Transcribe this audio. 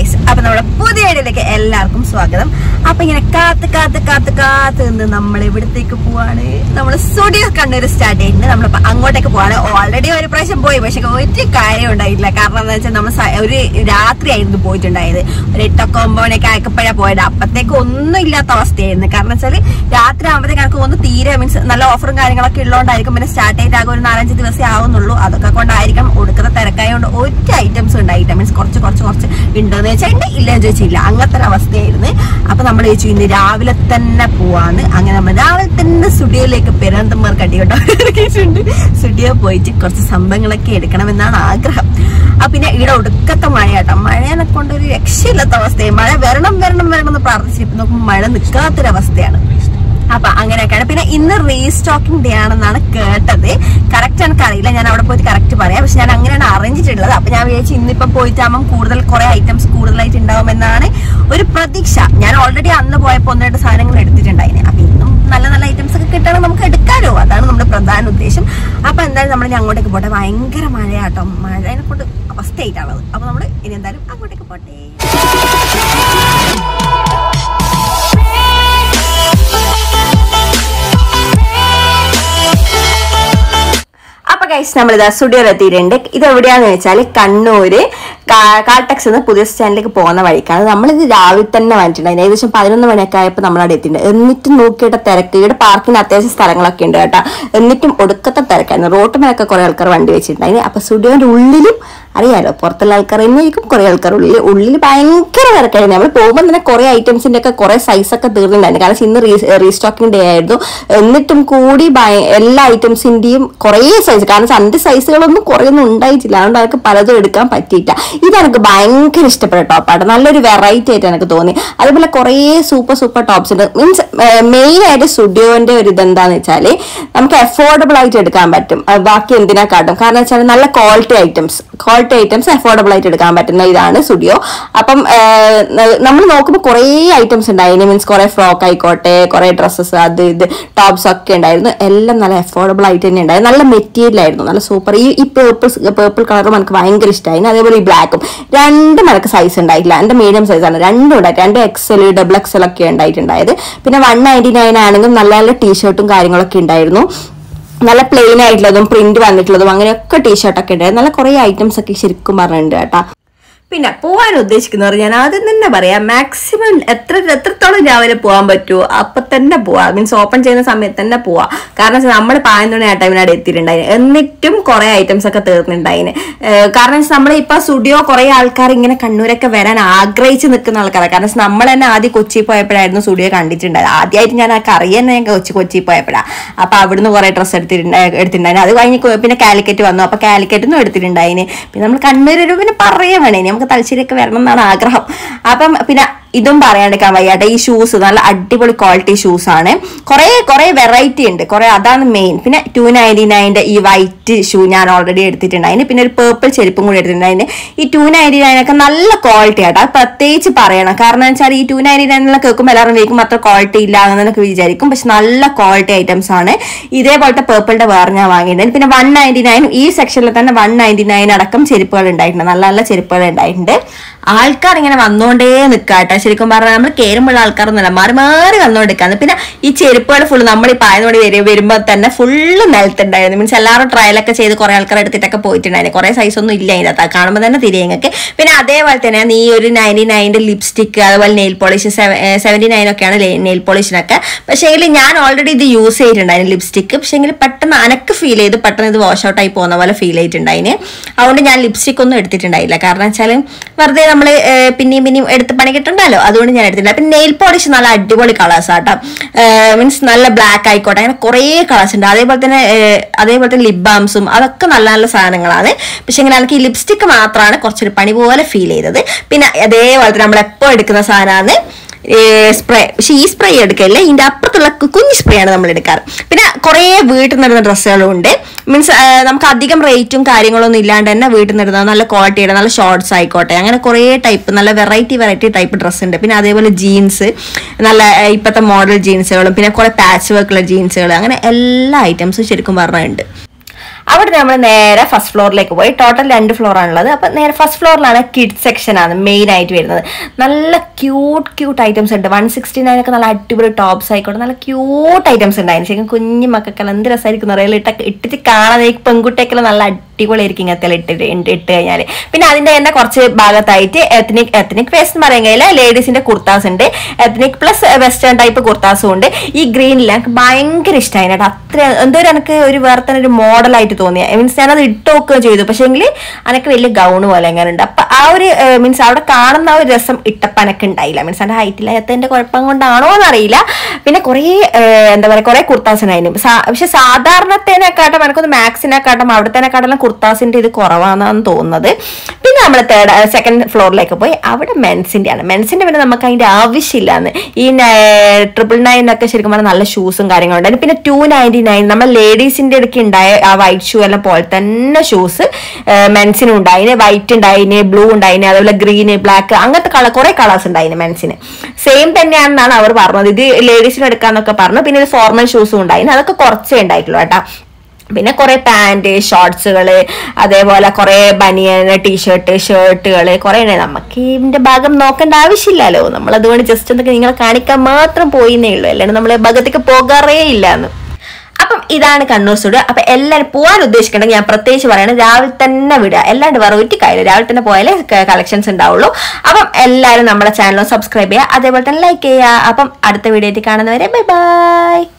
guys അപ്പൊ നമ്മുടെ പുതിയ വീഡിയോയിലേക്ക് എല്ലാവർക്കും സ്വാഗതം അപ്പൊ ഇങ്ങനെ കാത്ത് കാത്ത് കാത്ത് കാത്ത് നിന്ന് നമ്മൾ ഇവിടത്തേക്ക് പോവാണ് നമ്മൾ സ്റ്റുഡിയോ കണ്ണൂർ സ്റ്റാർട്ട് ചെയ്തിട്ടുണ്ട് നമ്മളിപ്പോ അങ്ങോട്ടേക്ക് പോവാണ് ഓൾറെഡി ഒരു പ്രാവശ്യം പോയി പക്ഷെ ഒരു കാര്യം ഉണ്ടായില്ല കാരണം എന്താ വെച്ചാൽ നമ്മൾ സ- ഒരു രാത്രി ആയിരുന്നു പോയിട്ടുണ്ടായത് ഒരു എട്ടൊക്കെ ഒമ്പതിനൊക്കെ ആയപ്പോഴാ പോയത് അപ്പത്തേക്ക് ഒന്നും ഇല്ലാത്ത അവസ്ഥയായിരുന്നു കാരണം വെച്ചാല് രാത്രി ആകുമ്പോഴത്തേക്ക് എനിക്ക് ഒന്ന് തീരെ മീൻസ് നല്ല ഓഫറും കാര്യങ്ങളൊക്കെ ഉള്ളതുകൊണ്ടായിരിക്കും പിന്നെ സ്റ്റാർട്ട് ചെയ്ത് ആകെ ഒരു നാലഞ്ച് ദിവസമേ ആവുന്നുള്ളൂ അതൊക്കെ കൊണ്ടായിരിക്കും ഒടുക്കത്തെ തിരക്കായതുകൊണ്ട് ഒറ്റ ഐറ്റംസ് ഉണ്ടായില്ല മീൻസ് കുറച്ച് കുറച്ച് കുറച്ച് ഉണ്ടോന്ന് വെച്ചാൽ ഉണ്ട് ഇല്ലെന്ന് ചോദിച്ചില്ല അങ്ങനത്തെ ഒരു അവസ്ഥയായിരുന്നു അപ്പൊ നമ്മൾ ചോദിച്ചു ഇന്ന് രാവിലെ തന്നെ പോവാന്ന് അങ്ങനെ നമ്മൾ രാവിലെ തന്നെ സ്റ്റുഡിയോയിലേക്ക് പെരുന്തമ്മർ കട്ടി കേട്ടോ ഇറക്കിയിട്ടുണ്ട് സ്റ്റുഡിയോ പോയിട്ട് കുറച്ച് സംഭവങ്ങളൊക്കെ എടുക്കണമെന്നാണ് ആഗ്രഹം അപ്പൊ പിന്നെ ഇവിടെ ഒടുക്കത്തെ മഴ കേട്ടോ മഴേനെ കൊണ്ട് ഒരു രക്ഷയില്ലാത്ത അവസ്ഥയായി മഴ വരണം വരണം വരണം എന്ന് പ്രാർത്ഥിച്ചിട്ട് നോക്കുമ്പോൾ മഴ നിൽക്കാത്തൊരവസ്ഥയാണ് അപ്പൊ അങ്ങനെയൊക്കെയാണ് പിന്നെ ഇന്ന് റീസ്റ്റോക്കിംഗ് ഡേ ആണെന്നാണ് കേട്ടത് കറക്റ്റ് എനിക്ക് അറിയില്ല ഞാൻ അവിടെ പോയിട്ട് കറക്റ്റ് പറയാം പക്ഷെ ഞാൻ അങ്ങനെയാണ് അറിഞ്ഞിട്ടുള്ളത് അപ്പൊ ഞാൻ വിചാരിച്ചു ഇന്നിപ്പം പോയിട്ടാകുമ്പോൾ കൂടുതൽ കുറെ ഐറ്റംസ് കൂടുതലായിട്ട് ഉണ്ടാവുമെന്നാണ് ഒരു പ്രതീക്ഷ ഞാൻ ഓൾറെഡി അന്ന് പോയപ്പോൾ ഒന്ന് രണ്ട് സാധനങ്ങൾ എടുത്തിട്ടുണ്ടായിന് അപ്പൊ ഇന്നും നല്ല നല്ല ഐറ്റംസ് ഒക്കെ കിട്ടണം നമുക്ക് എടുക്കാലോ അതാണ് നമ്മുടെ പ്രധാന ഉദ്ദേശം അപ്പൊ എന്തായാലും നമ്മൾ ഇനി അങ്ങോട്ടേക്ക് പോട്ടെ ഭയങ്കര മഴയാട്ടോ മഴേനെ കൊണ്ട് അവസ്ഥയായിട്ടാണത് അപ്പൊ നമ്മൾ ഇനി എന്തായാലും അങ്ങോട്ടേക്ക് പോട്ടെ അപ്പൊ ഗൈസ് നമ്മളിതാ സ്റ്റുഡിയോയിൽ എത്തിയിട്ടുണ്ട് ഇത് എവിടെയാന്ന് വെച്ചാൽ കണ്ണൂര് കാ- കാൾടെക്സ് എന്ന് പുതിയ സ്റ്റാൻഡിലേക്ക് പോകുന്ന വഴിക്കാണ് നമ്മളിത് രാവിലെ തന്നെ വന്നിട്ടുണ്ടായിരുന്നു ഏകദേശം പതിനൊന്ന് മണിയൊക്കെ ആയപ്പോൾ നമ്മൾ അവിടെ എത്തിയിട്ടുണ്ട് എന്നിട്ടും നോക്കിയിട്ട് തിരക്ക് ഇവിടെ പാർക്കിന് അത്യാവശ്യം സ്ഥലങ്ങളൊക്കെ ഉണ്ട് കേട്ടോ എന്നിട്ടും ഒടുക്കത്തെ തിരക്കായിരുന്നു റോഡ് മേലൊക്കെ കുറെ ആൾക്കാർ വണ്ടി വെച്ചിട്ടുണ്ടായിരുന്നു അപ്പൊ സ്റ്റുഡിയോന്റെ ഉള്ളിലും അറിയാലോ പുറത്തുള്ള ആൾക്കാർ തന്നെയായിരിക്കും കുറെ ആൾക്കാർ ഉള്ളിൽ ഉള്ളിൽ ഭയങ്കര തിരക്കായിരുന്നു നമ്മൾ പോകുമ്പോൾ തന്നെ കുറെ ഐറ്റംസിന്റെ ഒക്കെ കുറെ സൈസ് ഒക്കെ തീർന്നിട്ടുണ്ടായിരുന്നു കാരണം ഇന്ന് റീസ്റ്റോക്കിംഗ് ഡേ ആയിരുന്നു എന്നിട്ടും കൂടി ഭയ- എല്ലാ ഐറ്റംസിന്റെയും കുറെ സൈസ് കാരണം അന്റെ സൈസുകളൊന്നും കുറേയൊന്നും ഉണ്ടായിട്ടില്ല അതുകൊണ്ട് എനിക്ക് പലതും എടുക്കാൻ പറ്റിയില്ല ഇത് എനിക്ക് ഭയങ്കര ഇഷ്ടപ്പെട്ട ടോപ്പാണ് നല്ലൊരു വെറൈറ്റി ആയിട്ട് എനിക്ക് തോന്നി അതേപോലെ കുറേ സൂപ്പർ സൂപ്പർ ടോപ്സ് ഉണ്ട് മീൻസ് മെയിൻ ആയിട്ട് സ്റ്റുഡിയോന്റെ ഒരു ഇതെന്താന്ന് വെച്ചാല് നമുക്ക് അഫോർഡബിൾ ആയിട്ട് എടുക്കാൻ പറ്റും അത് ബാക്കി എന്തിനാ കാട്ടും കാരണം വെച്ചാൽ നല്ല quality items quality items affordable ആയിട്ട് എടുക്കാൻ പറ്റുന്ന ഇതാണ് സ്റ്റുഡിയോ അപ്പം നമ്മൾ നോക്കുമ്പോൾ കുറേ ഐറ്റംസ് ഉണ്ടായിരുന്നു മീൻസ് കുറേ ഫ്രോക്ക് ആയിക്കോട്ടെ കുറേ ഡ്രസ്സസ് അത് ഇത് ടോപ്സ് ഒക്കെ ഉണ്ടായിരുന്നു എല്ലാം നല്ല അഫോർഡബിൾ ആയിട്ട് തന്നെ ഉണ്ടായിരുന്നു നല്ല മെറ്റീരിയൽ ആയിരുന്നു നല്ല സൂപ്പർ ഈ ഈ പേർപ്പിൾ പേർപ്പിൾ കളറും എനിക്ക് ഭയങ്കര ഇഷ്ടമായിരുന്നു അതേപോലെ ഈ ബ്ലാക്കും രണ്ടും എനിക്ക് സൈസ് ഉണ്ടായിട്ടില്ല എൻ്റെ മീഡിയം സൈസാണ് രണ്ടും ഉണ്ടായിട്ട് രണ്ട് എക്സൽ ഡബിൾ എക്സൽ ഒക്കെ ഉണ്ടായിട്ടുണ്ടായത് പിന്നെ വൺ നയൻറ്റി നയൻ ആണെങ്കിൽ നല്ല നല്ല ടീഷർട്ടും കാര്യങ്ങളൊക്കെ ഉണ്ടായിരുന്നു നല്ല പ്ലെയിൻ ആയിട്ടുള്ളതും പ്രിന്റ് വന്നിട്ടുള്ളതും അങ്ങനെയൊക്കെ ടീഷർട്ടൊക്കെ ഉണ്ടായിരുന്നു നല്ല കുറേ ഐറ്റംസ് ഒക്കെ ശരിക്കും പറഞ്ഞിട്ടുണ്ട് കേട്ടാ പിന്നെ പോകാൻ ഉദ്ദേശിക്കുന്നവർ ഞാൻ ആദ്യം തന്നെ പറയാം മാക്സിമം എത്ര എത്രത്തോളം രാവിലെ പോകാൻ പറ്റുമോ അപ്പൊ തന്നെ പോവാ മീൻസ് ഓപ്പൺ ചെയ്യുന്ന സമയത്ത് തന്നെ പോവാ കാരണം നമ്മൾ പതിനൊന്ന് ആ ടൈമിൽ അവിടെ എത്തിയിട്ടുണ്ടായി എന്നിട്ടും കുറെ ഐറ്റംസ് ഒക്കെ തീർന്നിട്ടുണ്ടായിന് ഏഹ് കാരണം നമ്മൾ ഇപ്പൊ സ്റ്റുഡിയോ കുറെ ആൾക്കാർ ഇങ്ങനെ കണ്ണൂരൊക്കെ വരാൻ ആഗ്രഹിച്ച് നിൽക്കുന്ന ആൾക്കാരാണ് കാരണം നമ്മൾ തന്നെ ആദ്യം കൊച്ചി പോയപ്പോഴായിരുന്നു സ്റ്റുഡിയോ കണ്ടിട്ടുണ്ടായത് ആദ്യമായിട്ട് ഞാൻ ആൾക്ക് അറിയാൻ ഞാൻ കൊച്ചി കൊച്ചി പോയപ്പോഴാണ് അപ്പൊ അവിടുന്ന് കുറെ ഡ്രസ്സ് എടുത്തിട്ടുണ്ടായി എടുത്തിട്ടുണ്ടായിരുന്നു അത് കഴിഞ്ഞ് കൊ- പിന്നെ കാലിക്കറ്റ് വന്നു അപ്പൊ കാലിക്കറ്റിൽ നിന്നും എടുത്തിട്ടുണ്ടായിന് പിന്നെ നമ്മൾ കണ്ണൂർ ഒരു പിന്നെ പറയാൻ വേണേ ഇനി നമുക്ക് തലശ്ശേരിയൊക്കെ വരണം എന്നാണ് ആഗ്രഹം അപ്പം പിന്നെ ഇതും പറയാണ്ടിരിക്കാൻ വയ്യാട്ടെ ഈ ഷൂസ് നല്ല അടിപൊളി ക്വാളിറ്റി ഷൂസ് ആണ് കുറെ കുറെ വെറൈറ്റി ഉണ്ട് കുറെ അതാണ് മെയിൻ പിന്നെ ടു നയൻറ്റി നയൻ്റെ ഈ വൈറ്റ് ഷൂ ഞാൻ ഓൾറെഡി എടുത്തിട്ടുണ്ടായിന് പിന്നെ ഒരു പേർപ്പിൾ ചെരുപ്പും കൂടി എടുത്തിട്ടുണ്ടായിന് ഈ ടു നയൻറ്റി നയൻ ഒക്കെ നല്ല ക്വാളിറ്റി ആട്ടോ അത് പ്രത്യേകിച്ച് പറയണം കാരണം എന്ന് വെച്ചാൽ ഈ ടു നയൻറ്റി നയനിലൊക്കെ കേൾക്കുമ്പോൾ എല്ലാവരും വേക്കും അത്ര ക്വാളിറ്റി ഇല്ല എന്നൊക്കെ വിചാരിക്കും പക്ഷെ നല്ല ക്വാളിറ്റി ഐറ്റംസ് ആണ് ഇതേപോലത്തെ പേർപ്പിളിന്റെ വേറെ ഞാൻ വാങ്ങിയിട്ടുണ്ട് പിന്നെ വൺ നയൻറ്റി നയൻ ഈ സെക്ഷനിൽ തന്നെ വൺ നയൻറ്റി നയൻ അടക്കം ചെരുപ്പുകൾ ഉണ്ടായിട്ടുണ്ട് നല്ല നല്ല ചെരുപ്പുകൾ ഉണ്ടായിട്ടുണ്ട് ആൾക്കാർ ഇങ്ങനെ വന്നുകൊണ്ടേ നിൽക്കാട്ടെ ശരിക്കും പറഞ്ഞാൽ നമ്മൾ കയറുമ്പോൾ ആൾക്കാരൊന്നുമല്ല മാറി മാറി വന്നുകൊണ്ടിരിക്കാന്ന് പിന്നെ ഈ ചെരുപ്പുകൾ ഫുള്ള് നമ്മൾ ഈ പായനോടി വരും വരുമ്പോൾ തന്നെ ഫുള്ള് നിലത്തുണ്ടായിരുന്നു മീൻസ് എല്ലാവരും ട്രയലൊക്കെ ചെയ്ത് കുറെ ആൾക്കാർ എടുത്തിട്ടൊക്കെ പോയിട്ടുണ്ടായിരുന്നു കുറെ സൈസ് ഒന്നും ഇല്ല അതിനകത്ത് അത് കാണുമ്പോൾ തന്നെ തിരിയങ്ങൾക്ക് പിന്നെ അതേപോലെ തന്നെ നീ ഒരു നയൻറ്റി നയൻ്റെ ലിപ്സ്റ്റിക്ക് അതുപോലെ നെയിൽ പോളിഷ് സെവൻറ്റി നയൻ ഒക്കെയാണ് നെയിൽ പോളിഷിനൊക്കെ പക്ഷേ ഞാൻ ഓൾറെഡി ഇത് യൂസ് ചെയ്തിട്ടുണ്ടായിരുന്നു ലിപ്സ്റ്റിക്ക് പക്ഷേ പെട്ടെന്ന് അനക്ക് ഫീൽ ചെയ്ത് പെട്ടെന്ന് ഇത് വാഷ് ഔട്ട് ആയി പോകുന്ന പോലെ ഫീൽ ചെയ്തിട്ടുണ്ടായിന് അതുകൊണ്ട് ഞാൻ ലിപ്സ്റ്റിക് ഒന്നും എടുത്തിട്ടുണ്ടായില്ല കാരണം വെച്ചാൽ വെറുതെ നമ്മൾ പിന്നെയും പിന്നെയും എടുത്ത് പണി കിട്ടണ്ടല്ലോ അതുകൊണ്ട് ഞാൻ എടുത്തില്ല പിന്നെ നെയിൽ പോളിഷ് നല്ല അടിപൊളി കളേഴ്സ് ആട്ടോ മീൻസ് നല്ല ബ്ലാക്ക് ആയിക്കോട്ടെ അങ്ങനെ കുറേ കളേഴ്സ് ഉണ്ട് അതേപോലെ തന്നെ ഏഹ്, അതേപോലെ തന്നെ ലിപ് ബാംസും അതൊക്കെ നല്ല നല്ല സാധനങ്ങളാണ് പക്ഷെ ഇങ്ങനെ എനിക്ക് ഈ ലിപ്സ്റ്റിക് മാത്രമാണ് കുറച്ചൊരു പണി പോലെ ഫീൽ ചെയ്തത് പിന്നെ അതേപോലെ തന്നെ നമ്മൾ എപ്പോൾ എടുക്കുന്ന സാധനമാണ് സ്പ്രേ പക്ഷെ ഈ സ്പ്രേ എടുക്കല്ലേ ഇതിന്റെ അപ്പുറത്തുള്ള കു- കുഞ്ഞ് സ്പ്രേ ആണ് നമ്മൾ എടുക്കാറ് പിന്നെ കുറേ വീട്ടിൽ നിന്നിടുന്ന ഡ്രസ്സുകളും ഉണ്ട് മീൻസ് നമുക്ക് അധികം റേറ്റും കാര്യങ്ങളൊന്നും ഇല്ലാണ്ട് തന്നെ വീട്ടിൽ നിന്നിടുന്ന നല്ല ക്വാളിറ്റിയുടെ നല്ല ഷോർട്സ് ആയിക്കോട്ടെ അങ്ങനെ കുറേ ടൈപ്പ് നല്ല വെറൈറ്റി വെറൈറ്റി ടൈപ്പ് ഡ്രസ്സ് ഉണ്ട് പിന്നെ അതേപോലെ ജീൻസ് നല്ല ഏഹ്, ഇപ്പോഴത്തെ മോഡൽ ജീൻസുകളും പിന്നെ കുറേ പാച്ച് വർക്കുള്ള ജീൻസുകൾ അങ്ങനെ എല്ലാ ഐറ്റംസും ശരിക്കും പറഞ്ഞിട്ടുണ്ട് അവിടെ നമ്മൾ നേരെ ഫസ്റ്റ് ഫ്ലോറിലേക്ക് പോയി ടോട്ടൽ രണ്ട് ഫ്ലോർ ആണുള്ളത് അപ്പൊ നേരെ ഫസ്റ്റ് ഫ്ലോറിലാണ് കിഡ് സെക്ഷൻ ആണ് മെയിൻ ആയിട്ട് വരുന്നത് നല്ല ക്യൂട്ട് ക്യൂട്ട് ഐറ്റംസ് ഉണ്ട് വൺ സിക്സ്റ്റി നയൻ ഒക്കെ നല്ല അടിപൊളി ടോപ്സ് ആയിക്കോട്ടെ നല്ല ക്യൂട്ട് ഐറ്റംസ് ഉണ്ടായിരുന്നു ശരിക്കും കുഞ്ഞു മക്കൾക്കെല്ലാം എന്ത് രസമായിരിക്കും അറിയില്ല ഇട്ട ഇട്ടിട്ട് കാണാൻ ഈ പെൺകുട്ടിയൊക്കെല്ലാം നല്ല അടിപൊളിയായിരിക്കും ഇങ്ങനത്തെ ഇട്ടിട്ട് ഇട്ട് ഇട്ട് കഴിഞ്ഞാൽ പിന്നെ അതിന്റെ തന്നെ കുറച്ച് ഭാഗത്തായിട്ട് എത്നിക് എത്നിക് വേസ്റ്റ് എന്ന് പറയാൻ കഴിയില്ല ലേഡീസിന്റെ കുർത്താസ് ഉണ്ട് എത്നിക് പ്ലസ് വെസ്റ്റേൺ ടൈപ്പ് കുർത്താസും ഉണ്ട് ഈ ഗ്രീനിൽ എനിക്ക് ഭയങ്കര ഇഷ്ടമായി കേട്ടോ അത്ര എന്തോ ഒരു എനിക്ക് ഒരു വേറെ തന്നെ ഒരു മോഡലായിട്ട് തോന്നിയ മീൻസ് ഞാനത് ഇട്ട് നോക്കുകയും ചെയ്തു പക്ഷേ എങ്കിൽ എനിക്ക് വലിയ ഗൗണ് പോലെ എങ്ങനെ ഉണ്ട് അപ്പൊ ആ ഒരു മീൻസ് അവിടെ കാണുന്ന ആ ഒരു രസം ഇട്ടപ്പം എനിക്ക് ഉണ്ടായില്ല മീൻസ് എൻ്റെ ഹൈറ്റിലായതിന്റെ കുഴപ്പം കൊണ്ടാണോ എന്നറിയില്ല പിന്നെ കുറേ ഏഹ്, എന്താ പറയുക കുറേ കുർത്താസ് ഉണ്ടായിരുന്നു സാ- പക്ഷെ സാധാരണത്തേനെക്കാട്ടും എനിക്കൊന്ന് മാക്സിനെക്കാട്ടും അവിടത്തേനെക്കാട്ടും കുർത്താസിന്റെ ഇത് കുറവാണെന്നാണ് തോന്നുന്നത് പിന്നെ നമ്മൾ തേർഡ് സെക്കൻഡ് ഫ്ലോറിലേക്ക് പോയി അവിടെ മെൻസിന്റെ ആണ് മെൻസിന്റെ പിന്നെ നമുക്ക് അതിന്റെ ആവശ്യമില്ലാന്ന് ഈ ട്രിപ്പിൾ നയൻ ഒക്കെ ശരിക്കും പറഞ്ഞാൽ നല്ല ഷൂസും കാര്യങ്ങളും ഉണ്ടായിരുന്നു പിന്നെ ടു നയൻറ്റി നയൻ നമ്മൾ ലേഡീസിന്റെ ഇടയ്ക്ക് ഉണ്ടായ ആ വൈറ്റ് ഷൂ എല്ലാം പോലെ തന്നെ ഷൂസ് മെൻസിനും ഉണ്ടായിന് വൈറ്റ് ഉണ്ടായിന് ബ്ലൂ ഉണ്ടായിന് അതുപോലെ ഗ്രീന് ബ്ലാക്ക് അങ്ങനത്തെ കളർ കുറെ കളേഴ്സ് ഉണ്ടായിന് മെൻസിന് സെയിം തന്നെയാണെന്നാണ് അവർ പറഞ്ഞത് ഇത് ലേഡീസിന് എടുക്കാന്നൊക്കെ പറഞ്ഞു പിന്നെ ഇത് ഫോർമൽ ഷൂസും ഉണ്ടായിന് അതൊക്കെ കുറച്ചേ ഉണ്ടായിട്ടുള്ളൂ കേട്ടോ പിന്നെ കുറെ പാന്റ് ഷോർട്സുകള് അതേപോലെ കുറെ ബനിയൻ ടീഷർട്ട് ഷർട്ടുകള് കുറെ ഉണ്ട് നമുക്ക് ഇതിന്റെ ഭാഗം നോക്കേണ്ട ആവശ്യമില്ലല്ലോ നമ്മൾ അതുകൊണ്ട് ജസ്റ്റ് എന്തൊക്കെ നിങ്ങളെ കാണിക്കാൻ മാത്രം പോയിന്നേ ഉള്ളൂ അല്ലാണ്ട് നമ്മൾ ഭാഗത്തേക്ക് പോകാറേ ഇല്ലാന്ന് അപ്പം ഇതാണ് കണ്ണൂർ സ്റ്റുഡിയോ അപ്പൊ എല്ലാവരും പോകാൻ ഉദ്ദേശിക്കണമെങ്കിൽ ഞാൻ പ്രത്യേകിച്ച് പറയണം രാവിലെ തന്നെ വിടുക എല്ലാണ്ട് വേറെ ഒരു കാര്യം രാവിലെ തന്നെ പോയാലേ കളക്ഷൻസ് ഉണ്ടാവുള്ളൂ അപ്പം എല്ലാവരും നമ്മുടെ ചാനൽ സബ്സ്ക്രൈബ് ചെയ്യുക അതേപോലെ തന്നെ ലൈക്ക് ചെയ്യുക അപ്പം അടുത്ത വീഡിയോ ആയിട്ട് കാണുന്നവരെ ബൈ ബൈ